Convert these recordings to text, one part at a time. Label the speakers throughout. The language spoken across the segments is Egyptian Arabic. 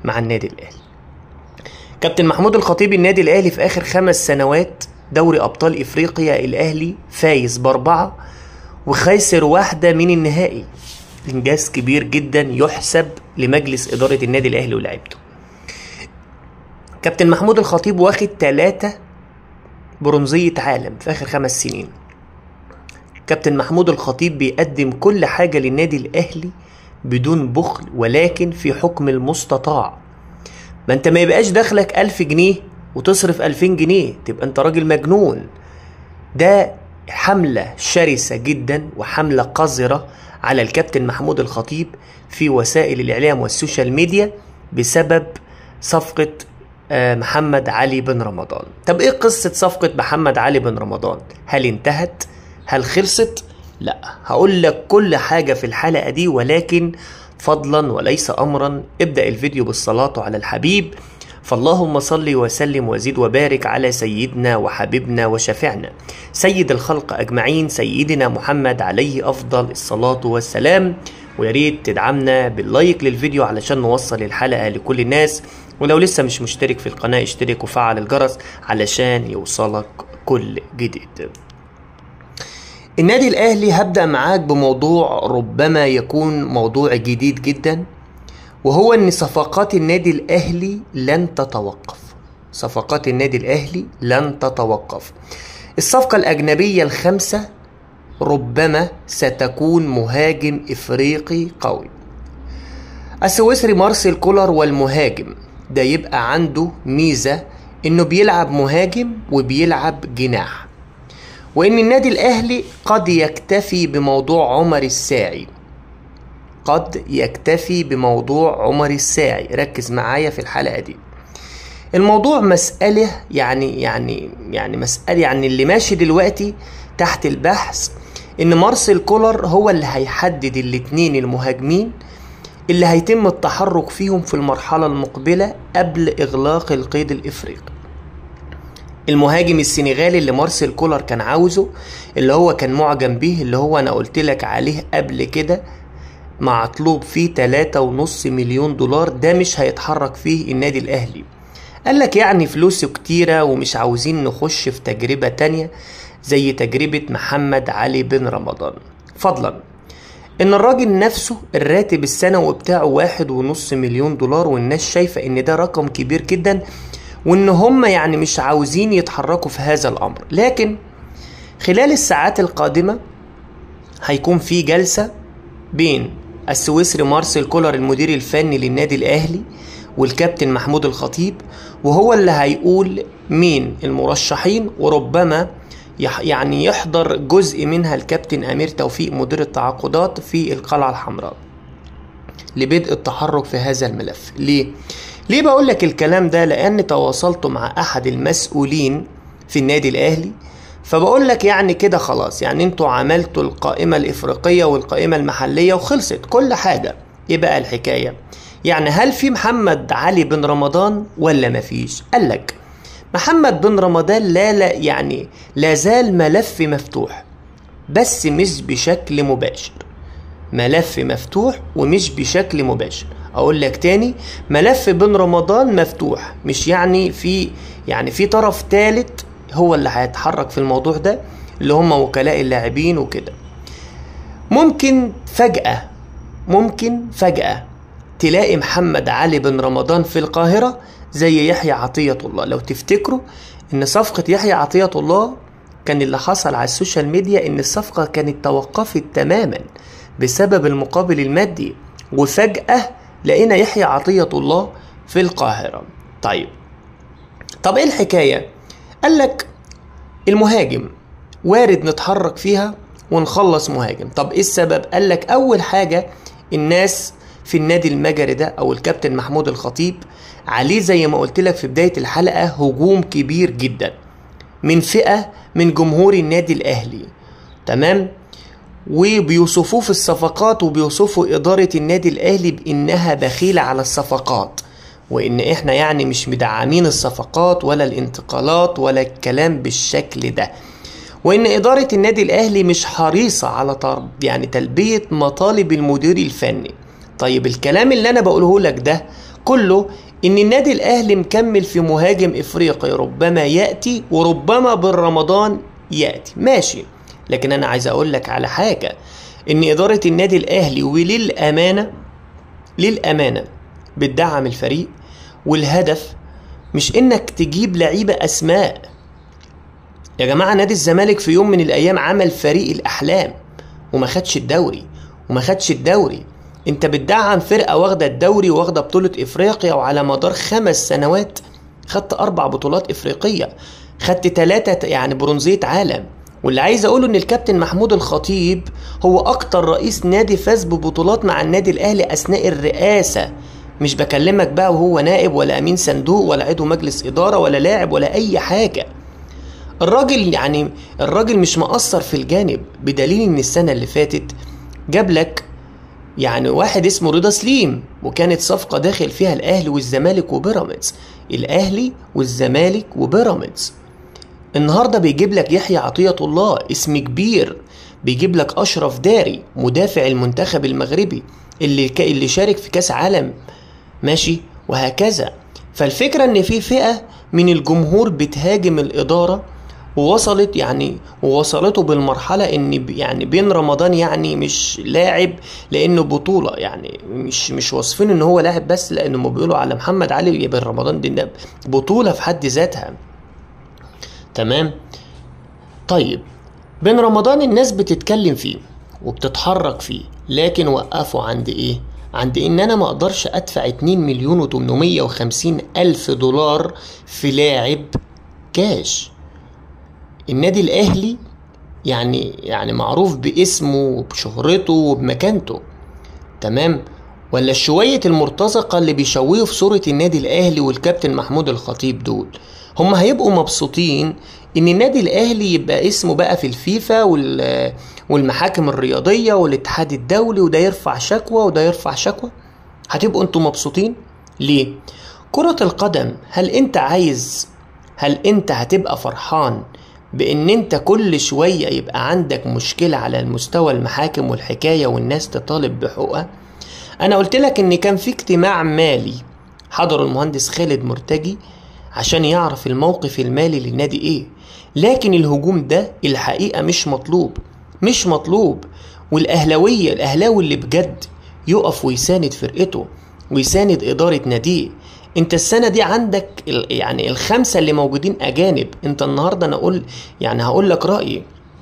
Speaker 1: مع النادي الاهلي كابتن محمود الخطيب النادي الاهلي في اخر خمس سنوات دوري ابطال افريقيا الاهلي فايز باربعه وخاسر واحده من النهائي انجاز كبير جدا يحسب لمجلس اداره النادي الاهلي ولاعيبته كابتن محمود الخطيب واخد ثلاثة برونزية عالم في آخر خمس سنين كابتن محمود الخطيب بيقدم كل حاجة للنادي الأهلي بدون بخل ولكن في حكم المستطاع ما انت ما يبقاش دخلك ألف جنيه وتصرف ألفين جنيه تبقى انت راجل مجنون ده حملة شرسة جدا وحملة قذرة على الكابتن محمود الخطيب في وسائل الإعلام والسوشيال ميديا بسبب صفقة آه، محمد علي بن رمضان طب ايه قصة صفقة محمد علي بن رمضان هل انتهت هل خلصت لا هقول لك كل حاجة في الحلقة دي ولكن فضلا وليس امرا ابدأ الفيديو بالصلاة على الحبيب فاللهم صل وسلم وزد وبارك على سيدنا وحبيبنا وشفيعنا سيد الخلق اجمعين سيدنا محمد عليه افضل الصلاة والسلام ويا ريت تدعمنا باللايك للفيديو علشان نوصل الحلقة لكل الناس ولو لسه مش مشترك في القناة اشترك وفعل الجرس علشان يوصلك كل جديد النادي الاهلي هبدأ معاك بموضوع ربما يكون موضوع جديد جدا وهو ان صفقات النادي الاهلي لن تتوقف صفقات النادي الاهلي لن تتوقف الصفقة الاجنبية الخامسة ربما ستكون مهاجم افريقي قوي السويسري مارسيل كولر والمهاجم ده يبقى عنده ميزة انه بيلعب مهاجم وبيلعب جناح وان النادي الاهلي قد يكتفي بموضوع عمر الساعي قد يكتفي بموضوع عمر الساعي ركز معايا في الحلقة دي الموضوع مسألة يعني يعني يعني مسألة يعني اللي ماشي دلوقتي تحت البحث ان مارسيل كولر هو اللي هيحدد الاتنين المهاجمين اللي هيتم التحرك فيهم في المرحلة المقبلة قبل إغلاق القيد الإفريقي المهاجم السنغالي اللي مارسيل كولر كان عاوزه اللي هو كان معجب بيه اللي هو أنا قلت لك عليه قبل كده مطلوب فيه تلاتة ونص مليون دولار ده مش هيتحرك فيه النادي الأهلي قال لك يعني فلوسه كتيرة ومش عاوزين نخش في تجربة تانية زي تجربة محمد علي بن رمضان فضلا ان الراجل نفسه الراتب السنوي بتاعه واحد ونص مليون دولار والناس شايفة ان ده رقم كبير جدا وان هم يعني مش عاوزين يتحركوا في هذا الامر لكن خلال الساعات القادمة هيكون في جلسة بين السويسري مارسيل كولر المدير الفني للنادي الاهلي والكابتن محمود الخطيب وهو اللي هيقول مين المرشحين وربما يعني يحضر جزء منها الكابتن امير توفيق مدير التعاقدات في القلعه الحمراء لبدء التحرك في هذا الملف ليه ليه بقول لك الكلام ده لان تواصلت مع احد المسؤولين في النادي الاهلي فبقول لك يعني كده خلاص يعني انتوا عملتوا القائمة الإفريقية والقائمة المحلية وخلصت كل حاجة ايه بقى الحكاية يعني هل في محمد علي بن رمضان ولا مفيش قال لك محمد بن رمضان لا لا يعني لا زال ملف مفتوح بس مش بشكل مباشر ملف مفتوح ومش بشكل مباشر اقول لك تاني ملف بن رمضان مفتوح مش يعني في يعني في طرف ثالث هو اللي هيتحرك في الموضوع ده اللي هم وكلاء اللاعبين وكده ممكن فجأة ممكن فجأة تلاقي محمد علي بن رمضان في القاهرة زي يحيى عطية الله لو تفتكروا ان صفقة يحيى عطية الله كان اللي حصل على السوشيال ميديا ان الصفقة كانت توقفت تماما بسبب المقابل المادي وفجأة لقينا يحيى عطية الله في القاهرة طيب طب ايه الحكاية قال لك المهاجم وارد نتحرك فيها ونخلص مهاجم طب ايه السبب قال لك اول حاجة الناس في النادي المجري ده او الكابتن محمود الخطيب عليه زي ما قلت لك في بداية الحلقة هجوم كبير جدا من فئة من جمهور النادي الاهلي تمام وبيوصفوه في الصفقات وبيوصفوا إدارة النادي الأهلي بإنها بخيلة على الصفقات وإن إحنا يعني مش مدعمين الصفقات ولا الانتقالات ولا الكلام بالشكل ده وإن إدارة النادي الأهلي مش حريصة على طرب يعني تلبية مطالب المدير الفني طيب الكلام اللي أنا بقوله لك ده كله ان النادي الاهلي مكمل في مهاجم افريقي ربما ياتي وربما بالرمضان ياتي ماشي لكن انا عايز اقول لك على حاجه ان اداره النادي الاهلي وللامانه للامانه بتدعم الفريق والهدف مش انك تجيب لعيبه اسماء يا جماعه نادي الزمالك في يوم من الايام عمل فريق الاحلام وما خدش الدوري وما خدش الدوري انت بتدعم فرقه واخده الدوري واخده بطوله افريقيا وعلى مدار خمس سنوات خدت اربع بطولات افريقيه خدت ثلاثه يعني برونزيه عالم واللي عايز اقوله ان الكابتن محمود الخطيب هو اكتر رئيس نادي فاز ببطولات مع النادي الاهلي اثناء الرئاسه مش بكلمك بقى وهو نائب ولا امين صندوق ولا عضو مجلس اداره ولا لاعب ولا اي حاجه الراجل يعني الراجل مش مقصر في الجانب بدليل ان السنه اللي فاتت جاب لك يعني واحد اسمه رضا سليم وكانت صفقة داخل فيها الأهلي والزمالك وبيراميدز الأهلي والزمالك وبيراميدز النهاردة بيجيب لك يحيى عطية الله اسم كبير بيجيب لك أشرف داري مدافع المنتخب المغربي اللي ك... اللي شارك في كأس عالم ماشي وهكذا فالفكرة إن في فئة من الجمهور بتهاجم الإدارة ووصلت يعني ووصلته بالمرحلة ان يعني بين رمضان يعني مش لاعب لانه بطولة يعني مش مش واصفين ان هو لاعب بس لانه بيقولوا على محمد علي بين رمضان دي بطولة في حد ذاتها تمام طيب بين رمضان الناس بتتكلم فيه وبتتحرك فيه لكن وقفوا عند ايه عند ان انا ما اقدرش ادفع 2 مليون و850 الف دولار في لاعب كاش النادي الاهلي يعني يعني معروف باسمه وبشهرته وبمكانته تمام ولا شوية المرتزقة اللي بيشوهوا في صورة النادي الأهلي والكابتن محمود الخطيب دول هم هيبقوا مبسوطين إن النادي الأهلي يبقى اسمه بقى في الفيفا وال والمحاكم الرياضية والاتحاد الدولي وده يرفع شكوى وده يرفع شكوى هتبقوا انتوا مبسوطين ليه؟ كرة القدم هل انت عايز هل انت هتبقى فرحان بان انت كل شوية يبقى عندك مشكلة على المستوى المحاكم والحكاية والناس تطالب بحقوقها انا قلت لك ان كان في اجتماع مالي حضر المهندس خالد مرتجي عشان يعرف الموقف المالي للنادي ايه لكن الهجوم ده الحقيقة مش مطلوب مش مطلوب والاهلاوية الاهلاوي اللي بجد يقف ويساند فرقته ويساند ادارة ناديه انت السنة دي عندك يعني الخمسة اللي موجودين اجانب انت النهاردة انا اقول يعني هقول لك رأيي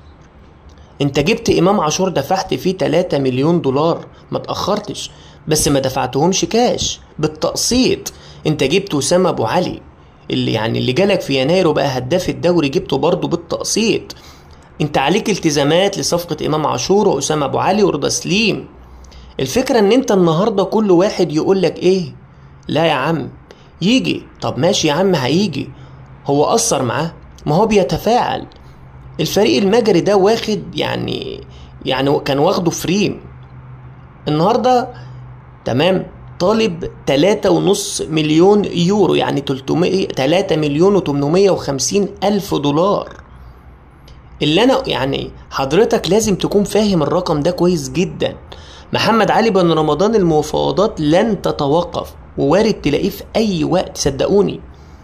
Speaker 1: انت جبت امام عاشور دفعت فيه 3 مليون دولار ما تأخرتش بس ما دفعتهمش كاش بالتقسيط انت جبت اسامة ابو علي اللي يعني اللي جالك في يناير وبقى هداف الدوري جبته برضه بالتقسيط انت عليك التزامات لصفقة امام عاشور واسامة ابو علي ورضا سليم الفكرة ان انت النهاردة كل واحد يقول لك ايه لا يا عم يجي طب ماشي يا عم هيجي هو أثر معاه ما هو بيتفاعل الفريق المجري ده واخد يعني يعني كان واخده فريم النهارده تمام طالب تلاتة ونص مليون يورو يعني 300 تلاتة مليون وتمنمية وخمسين ألف دولار اللي أنا يعني حضرتك لازم تكون فاهم الرقم ده كويس جدا محمد علي بن رمضان المفاوضات لن تتوقف ووارد تلاقيه في أي وقت صدقوني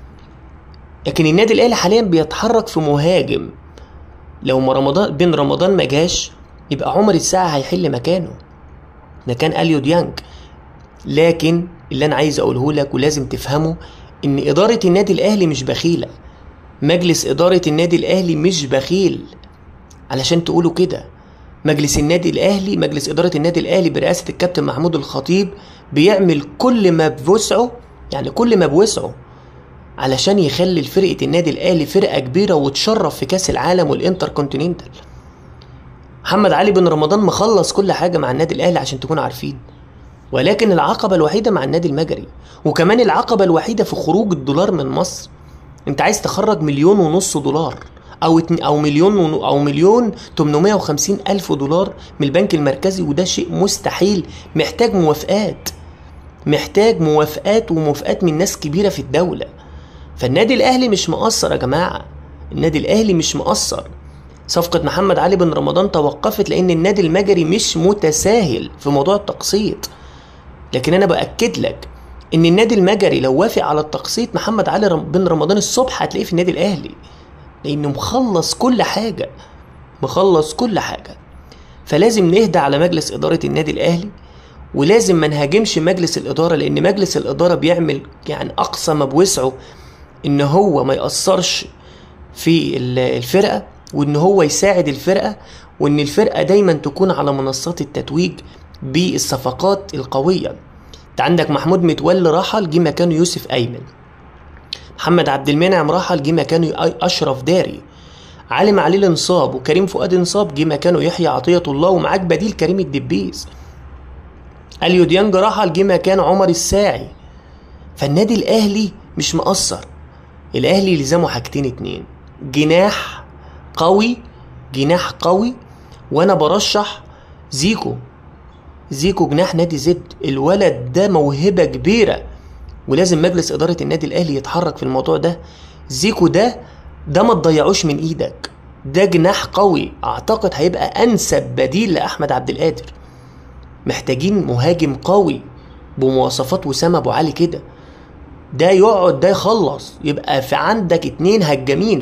Speaker 1: لكن النادي الأهلي حاليا بيتحرك في مهاجم لو ما رمضان بين رمضان ما جاش يبقى عمر الساعة هيحل مكانه مكان أليو ديانج لكن اللي أنا عايز أقوله لك ولازم تفهمه إن إدارة النادي الأهلي مش بخيلة مجلس إدارة النادي الأهلي مش بخيل علشان تقولوا كده مجلس النادي الأهلي مجلس إدارة النادي الأهلي برئاسة الكابتن محمود الخطيب بيعمل كل ما بوسعه يعني كل ما بوسعه علشان يخلي فرقة النادي الأهلي فرقة كبيرة وتشرف في كأس العالم والإنتر كونتيننتال محمد علي بن رمضان مخلص كل حاجة مع النادي الأهلي عشان تكونوا عارفين ولكن العقبة الوحيدة مع النادي المجري وكمان العقبة الوحيدة في خروج الدولار من مصر انت عايز تخرج مليون ونص دولار او اتن او مليون ون- او مليون 850 الف دولار من البنك المركزي وده شيء مستحيل محتاج موافقات محتاج موافقات وموافقات من ناس كبيره في الدوله فالنادي الاهلي مش مقصر يا جماعه النادي الاهلي مش مقصر صفقة محمد علي بن رمضان توقفت لأن النادي المجري مش متساهل في موضوع التقسيط لكن أنا بأكد لك ان النادي المجري لو وافق على التقسيط محمد علي رم- بن رمضان الصبح هتلاقيه في النادي الاهلي لانه مخلص كل حاجه مخلص كل حاجه فلازم نهدى على مجلس اداره النادي الاهلي ولازم ما نهاجمش مجلس الاداره لان مجلس الاداره بيعمل يعني اقصى ما بوسعه ان هو ما ياثرش في ال- الفرقه وان هو يساعد الفرقه وان الفرقه دايما تكون على منصات التتويج بالصفقات القويه انت عندك محمود متولي رحل جه مكانه يوسف ايمن محمد عبد المنعم رحل جه مكانه اشرف داري علي معلول انصاب وكريم فؤاد انصاب جه مكانه يحيى عطيه الله ومعاك بديل كريم الدبيس اليو ديانج رحل جه مكان عمر الساعي فالنادي الاهلي مش مقصر الاهلي لزمه حاجتين اتنين جناح قوي جناح قوي وانا برشح زيكو زيكو جناح نادي زد الولد ده موهبة كبيرة ولازم مجلس إدارة النادي الأهلي يتحرك في الموضوع ده زيكو ده ده ما تضيعوش من إيدك ده جناح قوي أعتقد هيبقى أنسب بديل لأحمد عبد القادر محتاجين مهاجم قوي بمواصفات وسام أبو علي كده ده يقعد ده يخلص يبقى في عندك اتنين هجامين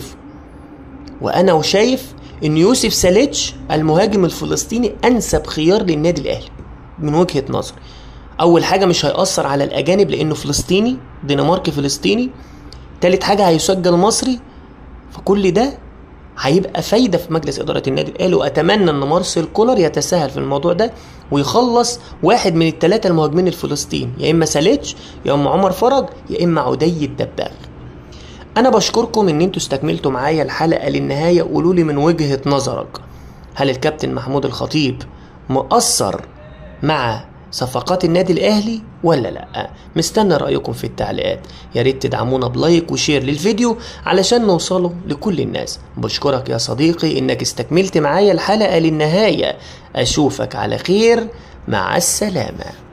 Speaker 1: وانا وشايف ان يوسف ساليتش المهاجم الفلسطيني انسب خيار للنادي الاهلي من وجهه نظري اول حاجه مش هيأثر على الاجانب لانه فلسطيني دنماركي فلسطيني تالت حاجه هيسجل مصري فكل ده هيبقى فايده في مجلس اداره النادي الاهلي واتمنى ان مارسيل كولر يتساهل في الموضوع ده ويخلص واحد من الثلاثه المهاجمين الفلسطين يا اما ساليتش يا اما عمر فرج يا اما عدي الدباغ انا بشكركم ان انتوا استكملتوا معايا الحلقه للنهايه قولوا لي من وجهه نظرك هل الكابتن محمود الخطيب مقصر مع صفقات النادي الاهلي ولا لا مستنى رايكم في التعليقات يا ريت تدعمونا بلايك وشير للفيديو علشان نوصله لكل الناس بشكرك يا صديقي انك استكملت معايا الحلقه للنهايه اشوفك على خير مع السلامه